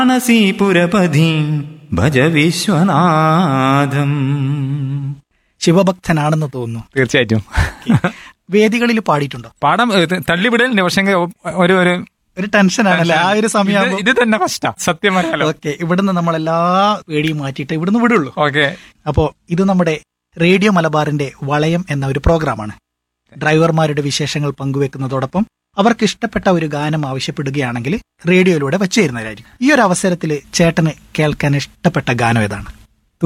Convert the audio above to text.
മാനസീപുരപതിം ഭജ വിശ്വനാഥം ശിവഭക്തനാണെന്ന് തോന്നുന്നു തീർച്ചയായിട്ടും വേദികളിൽ പാടിയിട്ടുണ്ടോ പാടം ഇത് തള്ളിവിടലുണ്ട് പക്ഷെ ഒരു ഒരു ഒരു ടെൻഷനാണല്ലേ ആ ഒരു ഇത് സമയം ഇത് തന്നെ കഷ്ട സത്യം പറയാലോ ഓക്കെ ഇവിടുന്ന് നമ്മൾ എല്ലാ പേടിയും മാറ്റിയിട്ട് ഇവിടുന്ന് വിടുള്ളൂ ഓക്കെ അപ്പോ ഇത് നമ്മുടെ റേഡിയോ മലബാറിന്റെ വളയം എന്ന ഒരു പ്രോഗ്രാമാണ് ഡ്രൈവർമാരുടെ വിശേഷങ്ങൾ പങ്കുവെക്കുന്നതോടൊപ്പം അവർക്ക് ഇഷ്ടപ്പെട്ട ഒരു ഗാനം ആവശ്യപ്പെടുകയാണെങ്കിൽ റേഡിയോയിലൂടെ വച്ചു തരുന്നതായിരിക്കും ഈ ഒരു അവസരത്തിൽ ചേട്ടന് കേൾക്കാൻ ഇഷ്ടപ്പെട്ട ഗാനം ഏതാണ്